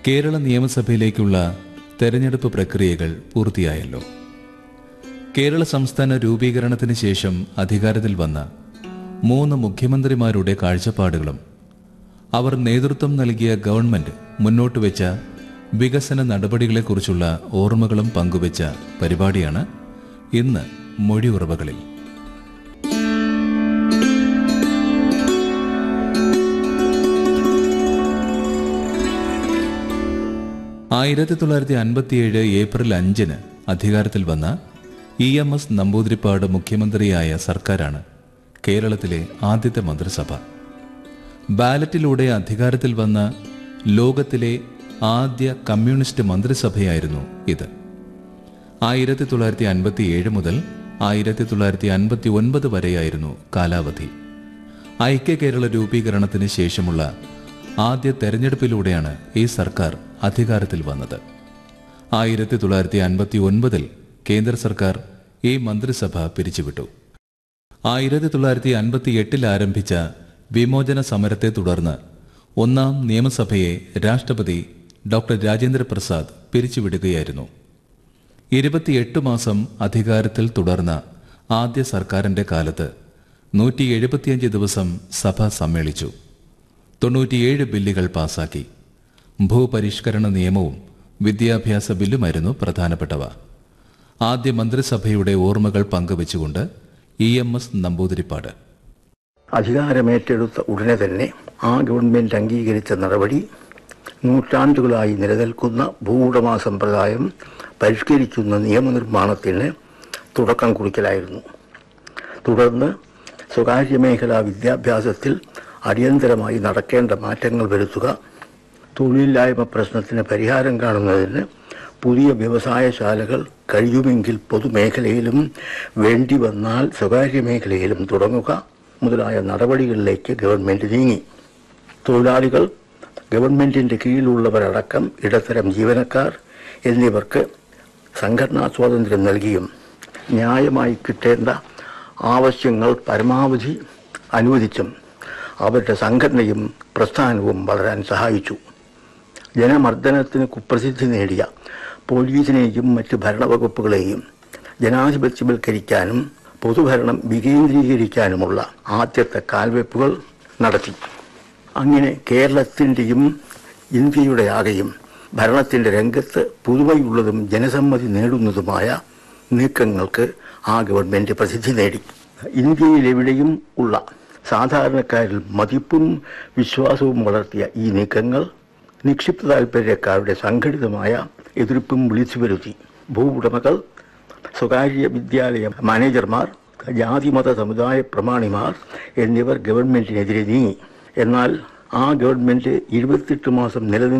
കേരള നിയമസഭയിലേക്കുള്ള തെരഞ്ഞെടുപ്പ് പ്രക്രിയകൾ പൂർത്തിയായല്ലോ കേരള സംസ്ഥാന രൂപീകരണത്തിന് ശേഷം അധികാരത്തിൽ വന്ന മൂന്ന് മുഖ്യമന്ത്രിമാരുടെ കാഴ്ചപ്പാടുകളും അവർ നേതൃത്വം നൽകിയ ഗവൺമെന്റ് മുന്നോട്ട് വെച്ച വികസന നടപടികളെക്കുറിച്ചുള്ള ഓർമ്മകളും പങ്കുവച്ച പരിപാടിയാണ് ഇന്ന് മൊഴിയുറവകളിൽ ആയിരത്തി തൊള്ളായിരത്തി അൻപത്തിയേഴ് ഏപ്രിൽ അഞ്ചിന് അധികാരത്തിൽ വന്ന ഇ എം എസ് നമ്പൂതിരിപ്പാട് മുഖ്യമന്ത്രിയായ സർക്കാരാണ് കേരളത്തിലെ ആദ്യത്തെ മന്ത്രിസഭ ബാലറ്റിലൂടെ അധികാരത്തിൽ വന്ന ലോകത്തിലെ ആദ്യ കമ്മ്യൂണിസ്റ്റ് മന്ത്രിസഭയായിരുന്നു ഇത് ആയിരത്തി തൊള്ളായിരത്തി അൻപത്തി ഏഴ് മുതൽ ആയിരത്തി തൊള്ളായിരത്തി അൻപത്തി ഒൻപത് വരെയായിരുന്നു കാലാവധി ഐക്യ കേരള രൂപീകരണത്തിന് ശേഷമുള്ള ആദ്യ തെരഞ്ഞെടുപ്പിലൂടെയാണ് ഈ സർക്കാർ അധികാരത്തിൽ വന്നത് ആയിരത്തി തൊള്ളായിരത്തി അൻപത്തി ഒൻപതിൽ കേന്ദ്ര സർക്കാർ ഈ മന്ത്രിസഭ പിരിച്ചുവിട്ടു ആയിരത്തി തൊള്ളായിരത്തി അൻപത്തി എട്ടിൽ ആരംഭിച്ച വിമോചന സമരത്തെ തുടർന്ന് ഒന്നാം നിയമസഭയെ രാഷ്ട്രപതി ഡോക്ടർ രാജേന്ദ്ര പ്രസാദ് പിരിച്ചുവിടുകയായിരുന്നു ഇരുപത്തിയെട്ട് മാസം അധികാരത്തിൽ തുടർന്ന ആദ്യ സർക്കാരിന്റെ കാലത്ത് നൂറ്റി എഴുപത്തിയഞ്ച് ദിവസം സഭ സമ്മേളിച്ചു തൊണ്ണൂറ്റിയേഴ് ബില്ലുകൾ പാസാക്കി ഭൂപരിഷ്കരണ നിയമവും വിദ്യാഭ്യാസ ബില്ലുമായിരുന്നു പ്രധാനപ്പെട്ടവ ആദ്യ മന്ത്രിസഭയുടെ ഓർമ്മകൾ പങ്കുവച്ചുകൊണ്ട് ഇ എം എസ് നമ്പൂതിരിപ്പാട് അധികാരമേറ്റെടുത്ത ഉടനെ തന്നെ ആ ഗവൺമെന്റ് അംഗീകരിച്ച നടപടി നൂറ്റാണ്ടുകളായി നിലനിൽക്കുന്ന ഭൂവുടമ സമ്പ്രദായം പരിഷ്കരിക്കുന്ന നിയമനിർമ്മാണത്തിന് തുടക്കം കുറിക്കലായിരുന്നു തുടർന്ന് സ്വകാര്യ മേഖലാ വിദ്യാഭ്യാസത്തിൽ അടിയന്തരമായി നടക്കേണ്ട മാറ്റങ്ങൾ വരുത്തുക തൊഴിലില്ലായ്മ പ്രശ്നത്തിന് പരിഹാരം കാണുന്നതിന് പുതിയ വ്യവസായശാലകൾ കഴിയുമെങ്കിൽ പൊതുമേഖലയിലും വേണ്ടി വന്നാൽ സ്വകാര്യ മേഖലയിലും തുടങ്ങുക മുതലായ നടപടികളിലേക്ക് ഗവൺമെന്റ് നീങ്ങി തൊഴിലാളികൾ ഗവൺമെന്റിന്റെ കീഴിലുള്ളവരടക്കം ഇടത്തരം ജീവനക്കാർ എന്നിവർക്ക് സംഘടനാ സ്വാതന്ത്ര്യം നൽകിയും ന്യായമായി കിട്ടേണ്ട ആവശ്യങ്ങൾ പരമാവധി അനുവദിച്ചും അവരുടെ സംഘടനയും പ്രസ്ഥാനവും വളരാൻ സഹായിച്ചു ജനമർദ്ദനത്തിന് കുപ്രസിദ്ധി നേടിയ പോലീസിനെയും മറ്റ് ഭരണവകുപ്പുകളെയും ജനാധിപത്യവൽക്കരിക്കാനും പൊതുഭരണം വികേന്ദ്രീകരിക്കാനുമുള്ള ആദ്യത്തെ കാൽവെപ്പുകൾ നടത്തി അങ്ങനെ കേരളത്തിൻ്റെയും ഇന്ത്യയുടെ ആകെയും ഭരണത്തിൻ്റെ രംഗത്ത് പുതുമയുള്ളതും ജനസമ്മതി നേടുന്നതുമായ നീക്കങ്ങൾക്ക് ആ ഗവൺമെന്റ് പ്രസിദ്ധി നേടി ഇന്ത്യയിലെവിടെയും ഉള്ള സാധാരണക്കാരിൽ മതിപ്പും വിശ്വാസവും വളർത്തിയ ഈ നീക്കങ്ങൾ നിക്ഷിപ്ത താൽപ്പര്യക്കാരുടെ സംഘടിതമായ എതിർപ്പും വിളിച്ചു വരുത്തി ഭൂവുടമകൾ സ്വകാര്യ വിദ്യാലയ മാനേജർമാർ ജാതിമത സമുദായ പ്രമാണിമാർ എന്നിവർ ഗവൺമെന്റിനെതിരെ നീങ്ങി എന്നാൽ ആ ഗവൺമെന്റ് ഇരുപത്തെട്ട് മാസം നിലനിന്ന്